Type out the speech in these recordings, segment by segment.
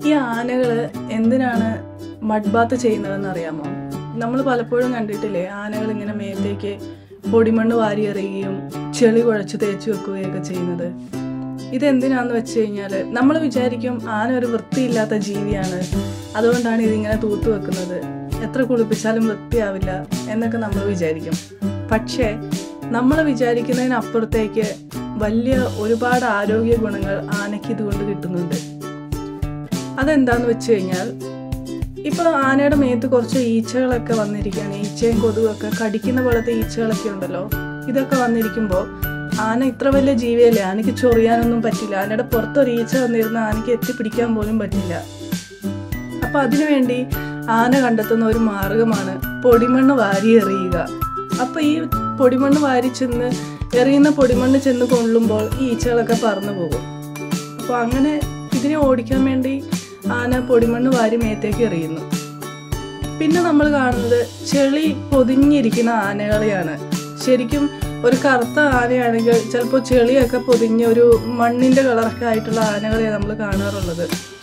ഈ ആനകൾ എന്തിനാണ് മഡ് ബാത്ത് ചെയ്യുന്നതെന്ന് അറിയാമോ നമ്മൾ പലപ്പോഴും കണ്ടിട്ടില്ലേ ആനകൾ ഇങ്ങനെ മേത്തേക്ക് പൊടിമണ്ണ് വാരി എറിയുകയും ചെളി കുഴച്ച് തേച്ച് വെക്കുകയൊക്കെ ചെയ്യുന്നത് ഇതെന്തിനാന്ന് വെച്ച് കഴിഞ്ഞാൽ നമ്മൾ വിചാരിക്കും ആന ഒരു വൃത്തിയില്ലാത്ത ജീവിയാണ് അതുകൊണ്ടാണ് ഇതിങ്ങനെ തൂത്തു വെക്കുന്നത് എത്ര കുളിപ്പിച്ചാലും വൃത്തിയാവില്ല എന്നൊക്കെ നമ്മൾ വിചാരിക്കും പക്ഷേ നമ്മൾ വിചാരിക്കുന്നതിനപ്പുറത്തേക്ക് വലിയ ഒരുപാട് ആരോഗ്യ ഗുണങ്ങൾ ആനയ്ക്ക് ഇതുകൊണ്ട് കിട്ടുന്നുണ്ട് അതെന്താന്ന് വെച്ച് കഴിഞ്ഞാൽ ഇപ്പൊ ആനയുടെ മേത്ത് കുറച്ച് ഈച്ചകളൊക്കെ വന്നിരിക്കുകയാണ് ഈച്ചയും കൊതുകൊക്കെ കടിക്കുന്ന പോലത്തെ ഈച്ചകളൊക്കെ ഉണ്ടല്ലോ ഇതൊക്കെ വന്നിരിക്കുമ്പോൾ ആന ഇത്ര വലിയ ജീവിയല്ലേ ആനയ്ക്ക് ചൊറിയാനൊന്നും പറ്റില്ല ആനയുടെ പുറത്തൊരു ഈച്ച വന്നിരുന്ന ആനയ്ക്ക് എത്തിപ്പിടിക്കാൻ പോലും പറ്റില്ല അപ്പൊ അതിനുവേണ്ടി ആന കണ്ടെത്തുന്ന ഒരു മാർഗമാണ് പൊടിമണ്ണ് വാരി എറിയുക അപ്പൊ ഈ പൊടിമണ്ണ് വാരി ചെന്ന് എറിയുന്ന പൊടിമണ്ണ് ചെന്ന് കൊള്ളുമ്പോൾ ഈ ഈച്ചകളൊക്കെ പറന്നു പോകും അപ്പോൾ അങ്ങനെ ഇതിനെ ഓടിക്കാൻ വേണ്ടി ആന പൊടിമണ്ണ് വാരി മേത്തേക്ക് എറിയുന്നു പിന്നെ നമ്മൾ കാണുന്നത് ചെളി പൊതിഞ്ഞിരിക്കുന്ന ആനകളെയാണ് ശരിക്കും ഒരു കറുത്ത ആനയാണെങ്കിൽ ചിലപ്പോൾ ചെളിയൊക്കെ പൊതിഞ്ഞ ഒരു മണ്ണിന്റെ കളറൊക്കെ ആയിട്ടുള്ള ആനകളെ നമ്മൾ കാണാറുള്ളത്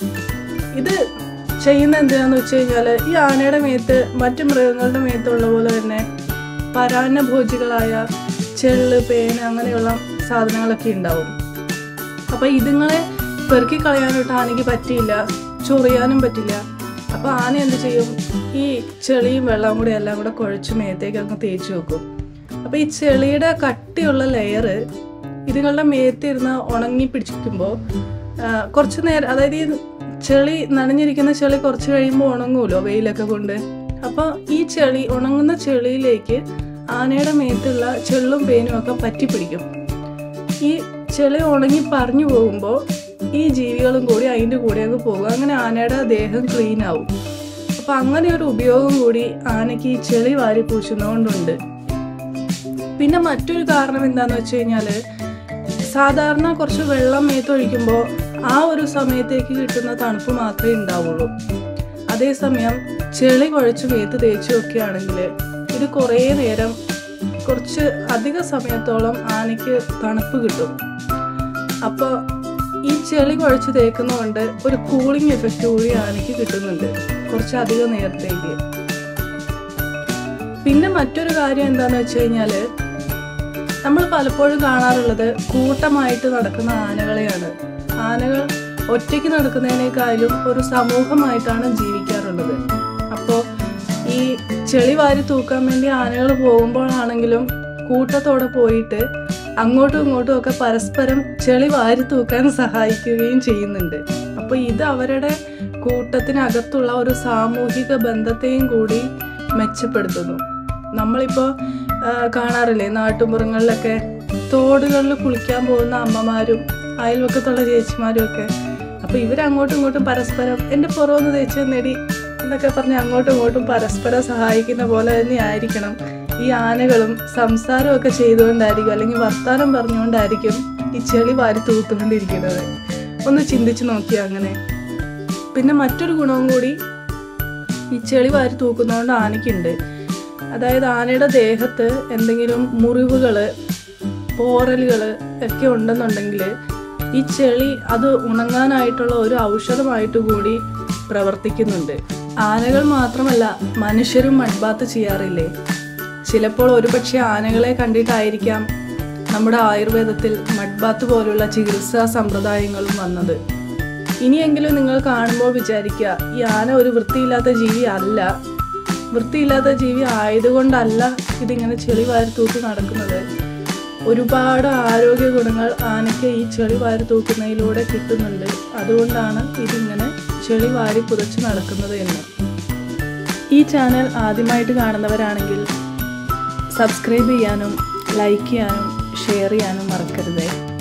ഇത് ചെയ്യുന്ന എന്തിനാന്ന് വെച്ച് കഴിഞ്ഞാൽ ഈ ആനയുടെ മേത്ത് മറ്റു മൃഗങ്ങളുടെ മേത്തുള്ള പോലെ തന്നെ പരാന്നഭോജികളായ ചെള്ള് പേന അങ്ങനെയുള്ള സാധനങ്ങളൊക്കെ ഉണ്ടാവും അപ്പൊ ഇതുങ്ങളെ പെറുക്കി കളയാനായിട്ട് ആനയ്ക്ക് പറ്റിയില്ല ചൊറിയാനും പറ്റില്ല അപ്പൊ ആന എന്ത് ചെയ്യും ഈ ചെളിയും വെള്ളവും കൂടി എല്ലാം കൂടെ കുഴച്ച് മേത്തേക്ക് അങ്ങ് തേച്ച് വെക്കും അപ്പൊ ഈ ചെളിയുടെ കട്ടിയുള്ള ലെയർ ഇതുങ്ങളുടെ മേത്തിരുന്ന് ഉണങ്ങി പിടിക്കുമ്പോൾ കുറച്ച് നേരം അതായത് ഈ ചെളി നനഞ്ഞിരിക്കുന്ന ചെളി കുറച്ച് കഴിയുമ്പോൾ ഉണങ്ങുമല്ലോ വെയിലൊക്കെ കൊണ്ട് അപ്പോൾ ഈ ചെളി ഉണങ്ങുന്ന ചെളിയിലേക്ക് ആനയുടെ മേത്തുള്ള ചെള്ളും പേനും ഒക്കെ പറ്റിപ്പിടിക്കും ഈ ചെളി ഉണങ്ങി പറഞ്ഞു പോകുമ്പോൾ ഈ ജീവികളും കൂടി അതിൻ്റെ കൂടെ അങ്ങ് പോകും അങ്ങനെ ആനയുടെ ദേഹം ക്ലീൻ ആവും അപ്പൊ അങ്ങനെ ഒരു ഉപയോഗം കൂടി ആനയ്ക്ക് ഈ ചെളി വാരി പൂശുന്നതുകൊണ്ടുണ്ട് പിന്നെ മറ്റൊരു കാരണം എന്താന്ന് വെച്ച് കഴിഞ്ഞാല് സാധാരണ കുറച്ച് വെള്ളം മേത്തൊഴിക്കുമ്പോൾ ആ ഒരു സമയത്തേക്ക് കിട്ടുന്ന തണുപ്പ് മാത്രമേ ഉണ്ടാവുള്ളൂ അതേസമയം ചെളി കുഴച്ച് മേത്ത് തേച്ച് വെക്കുകയാണെങ്കിൽ ഇത് കുറേ നേരം കുറച്ച് അധിക സമയത്തോളം ആനയ്ക്ക് തണുപ്പ് കിട്ടും അപ്പോൾ ഈ ചെളി കുഴച്ച് തേക്കുന്നതുകൊണ്ട് ഒരു കൂളിംഗ് എഫക്റ്റ് കൂടി ആനയ്ക്ക് കിട്ടുന്നുണ്ട് കുറച്ചധികം നേരത്തേക്ക് പിന്നെ മറ്റൊരു കാര്യം എന്താന്ന് വെച്ച് കഴിഞ്ഞാല് നമ്മൾ പലപ്പോഴും കാണാറുള്ളത് കൂട്ടമായിട്ട് നടക്കുന്ന ആനകളെയാണ് ആനകൾ ഒറ്റയ്ക്ക് നടക്കുന്നതിനേക്കാളും ഒരു സമൂഹമായിട്ടാണ് ജീവിക്കാറുള്ളത് അപ്പോൾ ഈ ചെളി വാരി തൂക്കാൻ വേണ്ടി ആനകൾ പോകുമ്പോഴാണെങ്കിലും കൂട്ടത്തോടെ പോയിട്ട് അങ്ങോട്ടും ഇങ്ങോട്ടും ഒക്കെ പരസ്പരം ചെളി വാരി തൂക്കാൻ സഹായിക്കുകയും ചെയ്യുന്നുണ്ട് അപ്പോൾ ഇത് അവരുടെ കൂട്ടത്തിനകത്തുള്ള ഒരു സാമൂഹിക ബന്ധത്തെയും കൂടി മെച്ചപ്പെടുത്തുന്നു നമ്മളിപ്പോൾ കാണാറില്ലേ നാട്ടുമ്പുറങ്ങളിലൊക്കെ തോടുകളിൽ കുളിക്കാൻ പോകുന്ന അമ്മമാരും അയൽവക്കത്തുള്ള ചേച്ചിമാരും ഒക്കെ അപ്പോൾ ഇവരങ്ങോട്ടും ഇങ്ങോട്ടും പരസ്പരം എൻ്റെ പുറമൊന്ന് തേച്ച് നേടി എന്നൊക്കെ പറഞ്ഞ് അങ്ങോട്ടും ഇങ്ങോട്ടും പരസ്പരം സഹായിക്കുന്ന പോലെ തന്നെ ആയിരിക്കണം ഈ ആനകളും സംസാരമൊക്കെ ചെയ്തുകൊണ്ടായിരിക്കും അല്ലെങ്കിൽ വർത്താനം പറഞ്ഞുകൊണ്ടായിരിക്കും ഈ ചെളി വാരി തൂത്തുകൊണ്ടിരിക്കുന്നത് ഒന്ന് ചിന്തിച്ച് നോക്കിയാ അങ്ങനെ പിന്നെ മറ്റൊരു ഗുണവും കൂടി ഈ ചെളി വാരി തൂക്കുന്നതുകൊണ്ട് ആനയ്ക്കുണ്ട് അതായത് ആനയുടെ ദേഹത്ത് എന്തെങ്കിലും മുറിവുകൾ പോറലുകൾ ഒക്കെ ഉണ്ടെന്നുണ്ടെങ്കിൽ ഈ ചെളി അത് ഉണങ്ങാനായിട്ടുള്ള ഒരു ഔഷധമായിട്ട് കൂടി പ്രവർത്തിക്കുന്നുണ്ട് ആനകൾ മാത്രമല്ല മനുഷ്യരും മഡ്ബാത്ത് ചെയ്യാറില്ലേ ചിലപ്പോൾ ഒരുപക്ഷെ ആനകളെ കണ്ടിട്ടായിരിക്കാം നമ്മുടെ ആയുർവേദത്തിൽ മഡ്ബാത്ത് പോലുള്ള ചികിത്സാ സമ്പ്രദായങ്ങളും വന്നത് ഇനിയെങ്കിലും നിങ്ങൾ കാണുമ്പോൾ വിചാരിക്കുക ഈ ആന ഒരു വൃത്തിയില്ലാത്ത ജീവി അല്ല വൃത്തിയില്ലാത്ത ജീവി ആയതുകൊണ്ടല്ല ഇതിങ്ങനെ ചെളി വാരി തൂക്കി നടക്കുന്നത് ഒരുപാട് ആരോഗ്യ ഗുണങ്ങൾ ആനയ്ക്ക് ഈ ചെളി വാരി തൂക്കുന്നതിലൂടെ കിട്ടുന്നുണ്ട് അതുകൊണ്ടാണ് ഇതിങ്ങനെ ചെളി വാരി പുതച്ച് നടക്കുന്നത് എന്ന് ഈ ചാനൽ ആദ്യമായിട്ട് കാണുന്നവരാണെങ്കിൽ സബ്സ്ക്രൈബ് ചെയ്യാനും ലൈക്ക് ചെയ്യാനും ഷെയർ ചെയ്യാനും മറക്കരുതേ